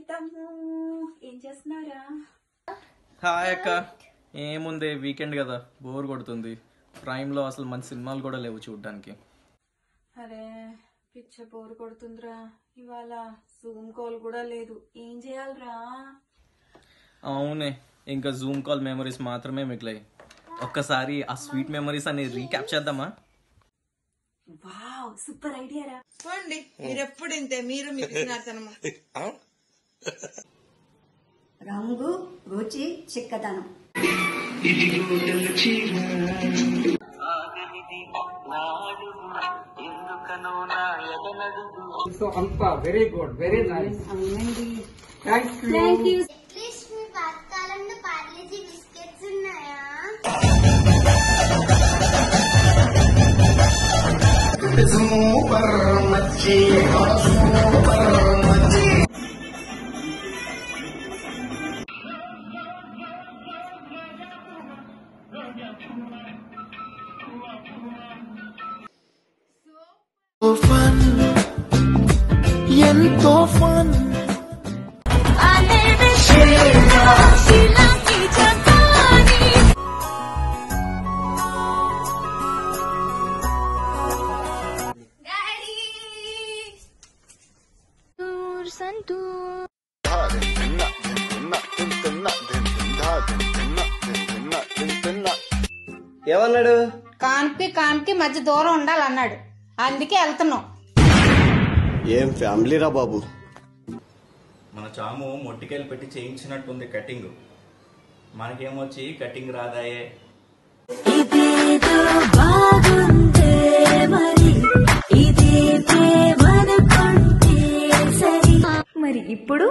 తమ్ము ఏం చేస్తున్నారా హాయ్ అక్క ఏముంది వీకెండ్ కదా బోర్ కొడుతుంది ప్రైమ్ లో అసలు మంచి సినిమాలు కూడా లేవు చూడడానికి అరే పిచ్చ బోరు కొడుతుందిరా ఇవాళ జూమ్ కాల్ కూడా లేదు ఏం చేయాలరా అవునే ఇంకా జూమ్ కాల్ మెమరీస్ మాత్రమే మిగిలాయి ఒక్కసారి ఆ స్వీట్ మెమరీస్ అని రీక్యాప్ చేద్దామా వావ్ సూపర్ ఐడియా రా పోండి మీరెప్పుడు ఇంతే మీరు మీ పిచ్చినార్తనము రంగు రుచి చిక్కదనం అట్లీస్ట్ మీ పాతకాలంలో పార్లేజీ బిస్కెట్స్ ఉన్నాయా ఏమన్నాడు కాన్కి కాన్కి మధ్య దూరం ఉండాలన్నాడు అందుకే వెళ్తున్నాం ఏం ఫ్యామిలీ రా బాబు మన చాము మొట్టికాయలు పెట్టి చేయించినట్టుంది కటింగ్ మనకేమొచ్చి కటింగ్ రాదాయే మరి ఇప్పుడు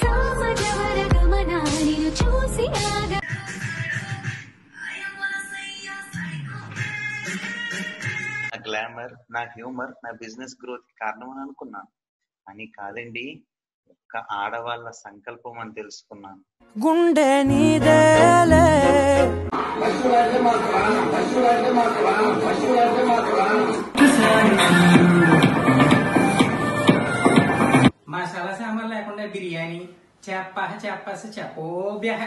నా గ్లామర్ నా హ్యూమర్ నా బిజినెస్ గ్రోత్ కారణం అని అనుకున్నాను అని కాదండి ఒక్క ఆడవాళ్ళ సంకల్పం అని తెలుసుకున్నాను గుండె నీదేలే మసాలా సాంబార్ లేకుండా బిర్యానీ చెప్ప చెప్పస చెప్పో బ్యహ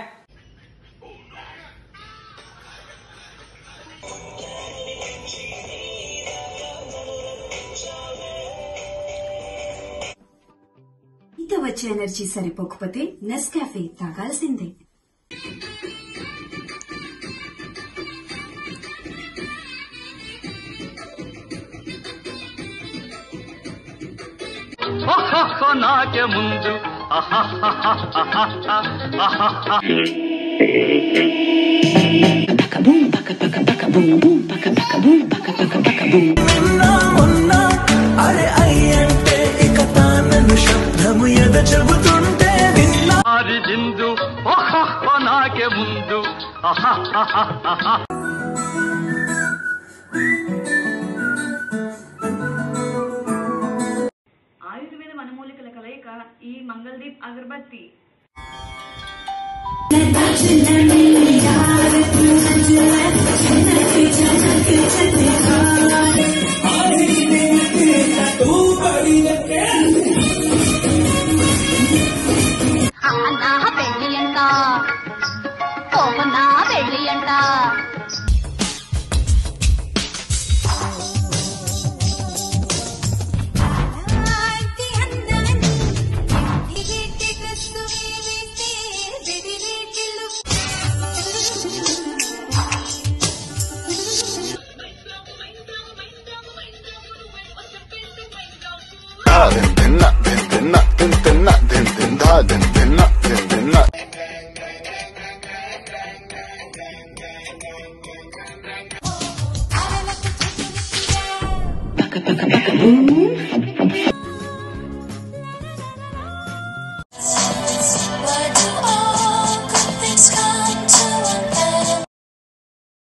ఇంత వచ్చే ఎనర్జీ సరిపోకపోతే నెస్కాఫే తాగాల్సిందే నాకే ముందు అరే అయ్యంటే ఇక తానను శబ్దము ఎద చెబుతుంటే విన్నా జిందు నాకే ముందు ఆయుర్వేద వనమూలికల కలయిక ఈ మంగళదీప్ అగరబత్తి నా పెళ్ళి అంట ఓ నా పెళ్ళి అంట బూమ్